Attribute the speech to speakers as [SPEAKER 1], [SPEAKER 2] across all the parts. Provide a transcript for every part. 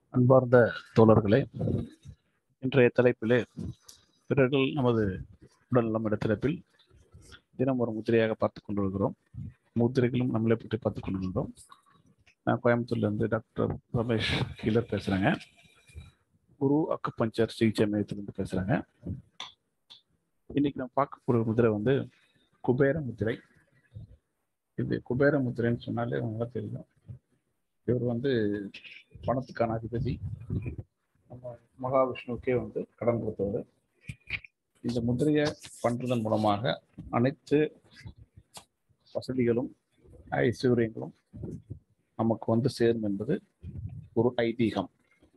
[SPEAKER 1] அன்பார்ந்த தோழர்களே இன்றைய தலைப்பிலே பிறர்கள் நமது உடல் நலம் என்ற தலைப்பில் தினம் ஒரு முத்திரையாக பார்த்து கொண்டிருக்கிறோம் முத்திரைகளும் நம்மளை பற்றி பார்த்து கொண்டிருக்கிறோம் நான் கோயம்புத்தூர்லேருந்து டாக்டர் ரமேஷ் கீழர் பேசுகிறேங்க குரு அக்குபஞ்சர் சிகிச்சை மையத்திலிருந்து பேசுகிறேங்க இன்னைக்கு நம்ம பார்க்கக்கூடிய முதிரை வந்து குபேர முத்திரை இது குபேர முத்திரைன்னு சொன்னாலே உங்களுக்கு தெரியும் இவர் வந்து பணத்துக்கான அதிபதி நம்ம மகாவிஷ்ணுவுக்கே வந்து கடன் கொடுத்தவர் இந்த முதிரையை பண்றதன் மூலமாக அனைத்து வசதிகளும் ஐஸ்வர்யங்களும் நமக்கு வந்து சேரும் என்பது ஒரு ஐதீகம்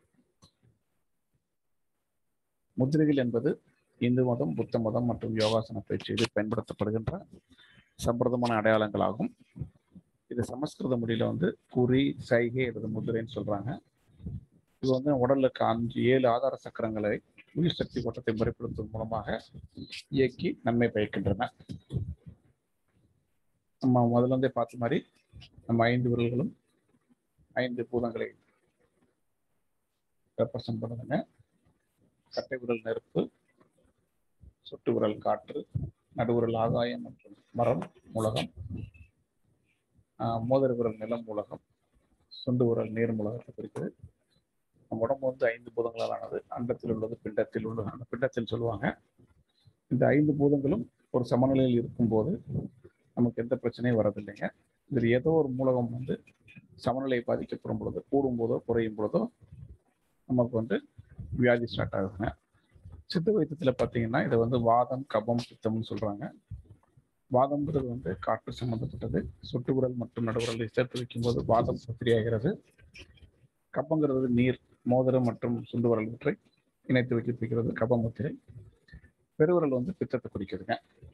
[SPEAKER 1] முதிரைகள் என்பது இந்து மதம் புத்த மதம் மற்றும் யோகாசன பயிற்சியில் பயன்படுத்தப்படுகின்ற சம்பிரதமான அடையாளங்களாகும் இது சமஸ்கிருத மொழியில வந்து குறி சைகை அல்லது முதிரைன்னு சொல்றாங்க இது வந்து உடலுக்கு அஞ்சு ஏழு ஆதார சக்கரங்களை உயிர் சக்தி ஓட்டத்தை முறைப்படுத்துவதன் மூலமாக இயக்கி நன்மை பயக்கின்றன நம்ம முதல்ல இருந்தே பார்த்த மாதிரி நம்ம ஐந்து விரல்களும் ஐந்து பூதங்களை ரெப்ரசன்ட் பண்ணுதுங்க கட்டை விரல் நெருப்பு சொட்டு விரல் காற்று நடுவிரல் ஆகாயம் மற்றும் மரம் உலகம் மோதிர விரல் நிலம் உலகம் சுண்டு விரல் நீர் உலகத்தை குறிக்குது நம்ம உடம்பு வந்து ஐந்து பூதங்களால் ஆனது அண்டத்தில் உள்ளது பிண்டத்தில் உள்ளது அந்த பிண்டத்தில் சொல்லுவாங்க இந்த ஐந்து பூதங்களும் ஒரு சமநிலையில் இருக்கும்போது நமக்கு எந்த பிரச்சனையும் வரதில்லைங்க இதில் ஏதோ ஒரு மூலகம் வந்து சமநிலை பாதிக்கப்படும் பொழுது கூடும் போதோ குறையும் பொழுதோ நமக்கு வந்து வியாதி ஸ்டார்ட் ஆகுதுங்க சித்த வைத்தியத்தில் பார்த்தீங்கன்னா இதை வந்து வாதம் கபம் பித்தம்னு சொல்கிறாங்க வாதம்ங்கிறது வந்து காற்று சம்பந்தப்பட்டது சொட்டு உரல் மற்றும் நடுவுரலை சேர்த்து வைக்கும்போது வாதம் ஆகிறது கப்பங்கிறது நீர் மோதிரம் மற்றும் சுண்டு உரல் இவற்றை இணைத்து வைக்கிறது கபமுத்திரை பெருவிரல் வந்து பித்தத்தை குறிக்குதுங்க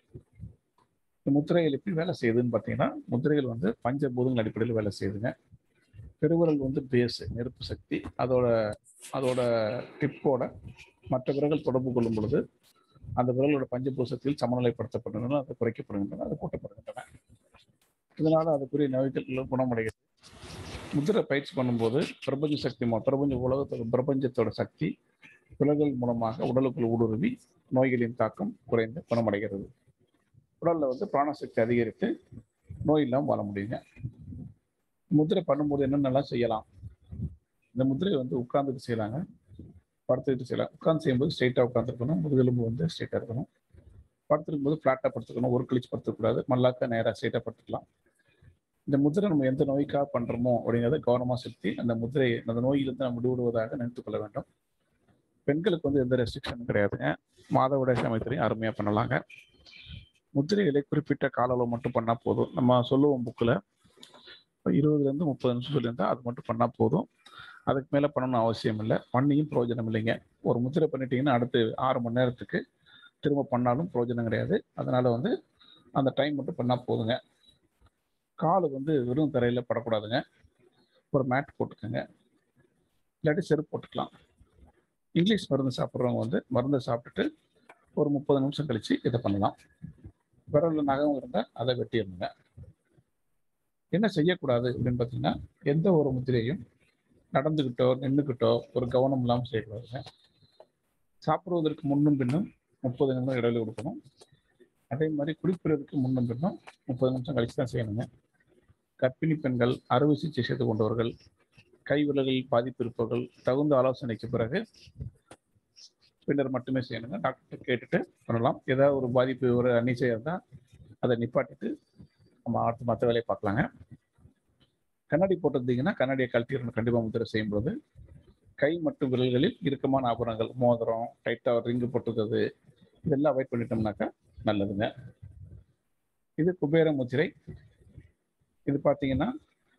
[SPEAKER 1] இந்த முத்திரைகள் எப்படி வேலை செய்யுதுன்னு பார்த்தீங்கன்னா முத்திரைகள் வந்து பஞ்சபூதங்கள் அடிப்படையில் வேலை செய்யுதுங்க பெருவிரல் வந்து பேஸு நெருப்பு சக்தி அதோட அதோட டிப்போட மற்ற விரல்கள் தொடர்பு கொள்ளும் பொழுது அந்த விரலோட பஞ்சபூசத்தில் சமநிலைப்படுத்தப்படுகின்றன அது குறைக்கப்படுகின்றன அது கூட்டப்படுகின்றன இதனால அதுக்குரிய நோய்கள் குணமடைகிறது முதிரை பயிற்சி பண்ணும்போது பிரபஞ்ச சக்தி பிரபஞ்ச உலகத்தோட பிரபஞ்சத்தோட சக்தி விலகல் மூலமாக உடலுக்குள் ஊடுருவி நோய்களின் தாக்கம் குறைந்து குணமடைகிறது உடல்ல வந்து பிராணசக்தி அதிகரித்து நோய் இல்லாமல் வாழ முடியுங்க முதிரை பண்ணும்போது என்னென்னலாம் செய்யலாம் இந்த முதிரை வந்து உட்கார்ந்துட்டு செய்யலாங்க படுத்துக்கிட்டு செய்யலாம் உட்காந்து செய்யும்போது ஸ்ட்ரெயிட்டாக உட்காந்துருக்கணும் முதுகெலும்பு வந்து ஸ்ட்ரெயிட்டாக இருக்கணும் படுத்துருக்கும் போது ஃப்ளாட்டாக படுத்துக்கணும் ஒரு கழிச்சு படுத்துக்கூடாது மல்லாக்க நேராக ஸ்ட்ரெயிட்டாக படுத்துக்கலாம் இந்த முதிரை நம்ம எந்த நோய்க்காக பண்ணுறோமோ அப்படிங்கிறத கவனமாக செலுத்தி அந்த முதிரை அந்த நோயிலிருந்து நம்ம விடுவிடுவதாக நினைத்து கொள்ள வேண்டும் பெண்களுக்கு வந்து எந்த ரெஸ்ட்ரிக்ஷனும் கிடையாதுங்க மாதவிடாய் சமயத்திலையும் அருமையாக பண்ணலாங்க முதிரைகளை குறிப்பிட்ட கால அளவு மட்டும் பண்ணால் போதும் நம்ம சொல்லுவோம் புக்கில் இருபதுலேருந்து முப்பது நிமிஷம் சொல்லியிருந்தா அது மட்டும் பண்ணால் போதும் அதுக்கு மேலே பண்ணணும்னு அவசியம் இல்லை பண்ணியும் பிரயோஜனம் இல்லைங்க ஒரு முத்திரை பண்ணிட்டீங்கன்னா அடுத்து ஆறு மணி நேரத்துக்கு திரும்ப பண்ணாலும் பிரயோஜனம் கிடையாது அதனால வந்து அந்த டைம் மட்டும் பண்ணால் போதுங்க கால் வந்து வெறும் தரையில் படக்கூடாதுங்க ஒரு மேட் போட்டுக்கோங்க இல்லாட்டி செருப்பு போட்டுக்கலாம் இங்கிலீஷ் மருந்து சாப்பிட்றவங்க வந்து மருந்தை சாப்பிட்டுட்டு ஒரு முப்பது நிமிஷம் கழித்து இதை பண்ணலாம் விரலில் நகம் இருந்தால் அதை வெட்டிடணுங்க என்ன செய்யக்கூடாது அப்படின்னு பார்த்தீங்கன்னா எந்த ஒரு முத்திரையும் நடந்துக்கிட்டோ நின்றுக்கிட்டோ ஒரு கவனம் இல்லாமல் செய்யக்கூடாதுங்க சாப்பிடுவதற்கு முன்னும் பின்னும் முப்பது நிமிடம் இடைவெளி கொடுக்கணும் அதே மாதிரி குடிப்பதற்கு முன்னும் பின்னும் முப்பது நிமிஷம் கழிச்சு தான் செய்யணுங்க கர்ப்பிணி பெண்கள் அறுவை சிகிச்சை செய்து கொண்டவர்கள் கை விரல்களில் பாதிப்பு இருப்பவர்கள் தகுந்த ஆலோசனைக்கு பிறகு பின்னர் மட்டுமே செய்யணுங்க டாக்டர் கேட்டுட்டு பண்ணலாம் ஏதாவது ஒரு பாதிப்பு ஒரு அன்னிச்சை இருந்தால் அதை நிப்பாட்டிட்டு நம்ம அடுத்து மற்ற வேலையை பார்க்கலாங்க கண்ணாடி போட்டிருந்தீங்கன்னா கண்ணாடியை கழட்டிடணும் கண்டிப்பாக முத்திரை செய்யும்போது கை மற்றும் விரல்களில் இறுக்கமான ஆபரணங்கள் மோதிரம் டைட்டாக ரிங்கு போட்டுக்கிறது இதெல்லாம் அவாய்ட் பண்ணிட்டோம்னாக்கா நல்லதுங்க இது குபேர முத்திரை இது பார்த்தீங்கன்னா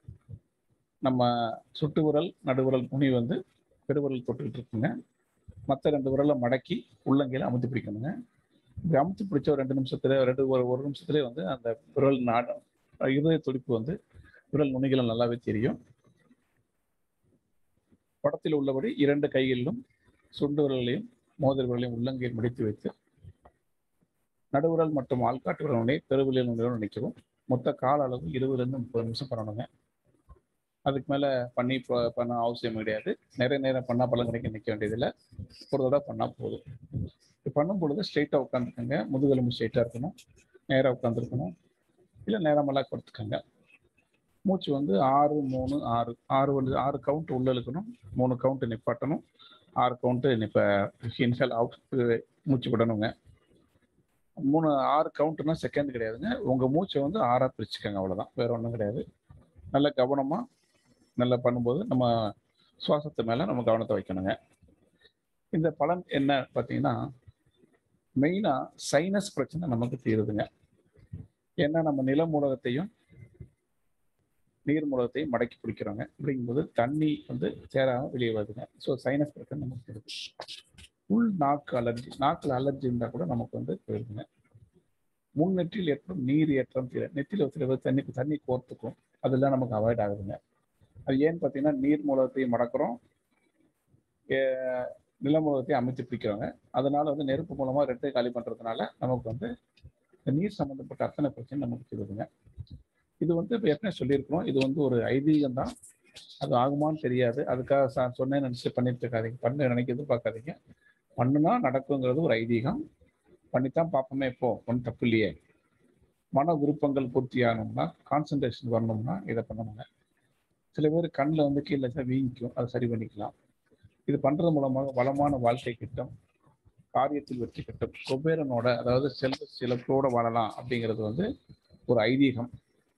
[SPEAKER 1] நம்ம சுட்டு விரல் நடுவிரல் முனி வந்து பெருவிரல் தொட்டுக்கிட்டு இருக்குங்க மற்ற ரெண்டு விரலை மடக்கி உள்ளங்கையில் அமுத்தி பிடிக்கணுங்க இப்படி அமுத்தி பிடிச்ச ஒரு ரெண்டு நிமிஷத்துல ரெண்டு ஒரு ஒரு நிமிஷத்துலேயே வந்து அந்த விரல் நாட இருதய துடிப்பு வந்து விரல் நுனிகளும் நல்லாவே தெரியும் படத்தில் உள்ளபடி இரண்டு கைகளிலும் சுண்டு விரலையும் மோதிர விரலையும் உள்ளங்கையில் முடித்து வைத்து நடுவிரல் மற்றும் ஆள்காட்டு விரல் நுனை பெருவிரல் நுனையோடு நிற்கவும் மொத்த கால அளவு இருபதுலேருந்து முப்பது நிமிஷம் பண்ணணுங்க அதுக்கு மேலே பண்ணி ப- பண்ண அவசியம் கிடையாது நிறைய நேரம் பண்ணால் பலன் கிடைக்க நிற்க வேண்டியதில்லை ஒரு தடவை பண்ணால் போதும் இது பண்ணும் பொழுது ஸ்ட்ரெயிட்டாக உட்காந்துக்கோங்க முதுகெலும்பு ஸ்ட்ரெயிட்டாக இருக்கணும் நேராக உட்காந்துருக்கணும் இல்லை நேரமெல்லாம் கொடுத்துக்கோங்க மூச்சு வந்து ஆறு மூணு ஆறு ஆறு வந்து ஆறு கவுண்ட் உள்ள இழுக்கணும் மூணு கவுண்ட் நிப்பாட்டணும் ஆறு கவுண்ட்டு நிப்ப இன்ஹேல் அவுட் மூச்சு விடணுங்க மூணு ஆறு கவுண்ட்னா செகண்ட் கிடையாதுங்க உங்கள் மூச்சை வந்து ஆறாக பிரிச்சுக்கோங்க அவ்வளோதான் வேற ஒன்றும் கிடையாது நல்ல கவனமாக நல்லா பண்ணும்போது நம்ம சுவாசத்து மேலே நம்ம கவனத்தை வைக்கணுங்க இந்த பலன் என்ன பார்த்தீங்கன்னா மெயினாக சைனஸ் பிரச்சனை நமக்கு தீருதுங்க ஏன்னா நம்ம நில மூலகத்தையும் நீர் மூலகத்தையும் மடக்கி பிடிக்கிறோங்க அப்படிங்கும்போது தண்ணி வந்து சேராம வெளியே வருதுங்க ஸோ சைனஸ் பிரச்சனை நமக்கு இருக்கு உள் நாக்கு அலர்ஜி நாக்கில் அலர்ஜி இருந்தால் கூட நமக்கு வந்து போயிருதுங்க முன் நெற்றியில் ஏற்படும் நீர் ஏற்றம் தீர நெற்றியில் சில பேர் தண்ணி தண்ணி கோர்த்துக்கும் அதெல்லாம் நமக்கு அவாய்ட் ஆகுதுங்க அது ஏன்னு பார்த்தீங்கன்னா நீர் மூலகத்தையும் மடக்கிறோம் ஏ- நில மூலகத்தையும் அமைத்து பிடிக்கிறோங்க அதனால வந்து நெருப்பு மூலமா ரெட்டை காலி பண்றதுனால நமக்கு வந்து இந்த நீர் சம்பந்தப்பட்ட அத்தனை பிரச்சனை நமக்கு இருக்குதுங்க இது வந்து இப்போ ஏற்கனவே சொல்லியிருக்கிறோம் இது வந்து ஒரு ஐதீகம் தான் அது ஆகுமான்னு தெரியாது அதுக்காக சா- சொன்னேன்னு நினைச்சு பண்ணிட்டு இருக்காதீங்க பண்ண நினைக்க எதிர்பார்க்காதீங்க பண்ணுனா நடக்குங்கிறது ஒரு ஐதீகம் பண்ணித்தான் பார்ப்போமே இப்போ ஒன்றும் தப்பு இல்லையே மன விருப்பங்கள் பூர்த்தி ஆகணும்னா கான்சன்ட்ரேஷன் வரணும்னா இதை பண்ணணுங்க சில பேர் கண்ணில் வந்து கீழே வச்சா வீங்கிக்கும் அதை சரி பண்ணிக்கலாம் இது பண்றது மூலமாக வளமான வாழ்க்கை கிட்டம் காரியத்தில் வெற்றி கிட்டம் குபேரனோட அதாவது செல்வ சிலப்போட வாழலாம் அப்படிங்கிறது வந்து ஒரு ஐதீகம்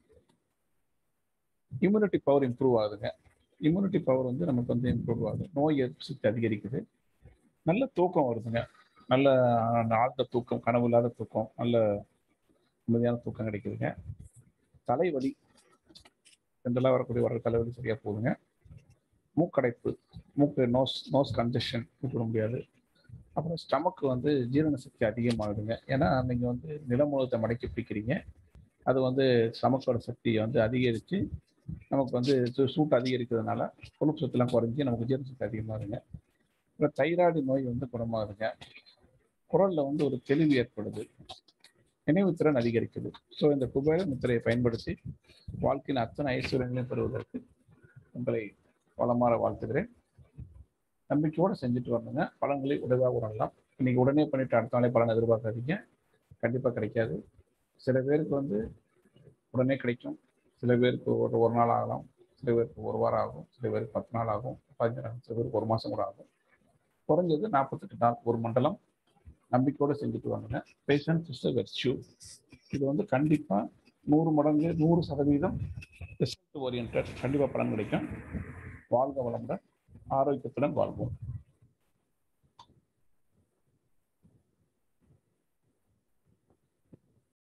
[SPEAKER 1] இம்யூனிட்டி பவர் இம்ப்ரூவ் ஆகுதுங்க இம்யூனிட்டி பவர் வந்து நமக்கு வந்து இம்ப்ரூவ் ஆகுது நோய் எதிர்ப்பு சக்தி அதிகரிக்குது நல்ல தூக்கம் வருதுங்க நல்ல அந்த ஆழ்ந்த தூக்கம் கனவு இல்லாத தூக்கம் நல்ல நிம்மதியான தூக்கம் கிடைக்குதுங்க தலைவலி ரெண்டெல்லாம் வரக்கூடிய வர தலைவலி சரியா போகுதுங்க மூக்கடைப்பு மூக்கு நோஸ் நோஸ் கன்ஜெஷன் கூப்பிட முடியாது அப்புறம் ஸ்டமக்கு வந்து ஜீரண சக்தி அதிகமாகுதுங்க ஏன்னா நீங்க வந்து நிலமூலத்தை மடக்கி பிடிக்கிறீங்க அது வந்து ஸ்டமக்கோட சக்தியை வந்து அதிகரித்து நமக்கு வந்து சூ- சூட்டு அதிகரிக்கிறதுனால கொழுப்பு சத்துலாம் குறைஞ்சி நமக்கு ஜீரண சக்தி அதிகமாகுதுங்க அப்புறம் தைராய்டு நோய் வந்து குணமாகுதுங்க குரல்ல வந்து ஒரு தெளிவு ஏற்படுது நினைவுத்திறன் அதிகரிக்குது ஸோ இந்த குபேர முத்திரையை பயன்படுத்தி வாழ்க்கையின் அத்தனை ஐஸ்வர்யங்களையும் பெறுவதற்கு உங்களை வளமாற வாழ்த்துகிறேன் நம்பிக்கையோட செஞ்சுட்டு வரணுங்க பலன்களை உடவாக உணரலாம் இன்னைக்கு உடனே பண்ணிட்டு அடுத்த நாளே பலன் எதிர்பார்க்காதீங்க கண்டிப்பாக கிடைக்காது சில பேருக்கு வந்து உடனே கிடைக்கும் சில பேருக்கு ஒரு ஒரு நாள் ஆகலாம் சில பேருக்கு ஒரு வாரம் ஆகும் சில பேருக்கு பத்து நாள் ஆகும் பதினஞ்சு நாள் சில பேருக்கு ஒரு மாதம் கூட ஆகும் குறைஞ்சது நாற்பத்தெட்டு நாள் ஒரு மண்டலம் நம்பிக்கையோட செஞ்சுட்டு வாங்க பேஷன்ஸ் இஸ் வெர்ச்சியூ இது வந்து கண்டிப்பாக நூறு மடங்கு நூறு சதவீதம் ரிசல்ட் ஓரியன்ட் கண்டிப்பாக பலன் கிடைக்கும் வாழ்க வளமுடன் ஆரோக்கியத்துடன் வாழ்வோம்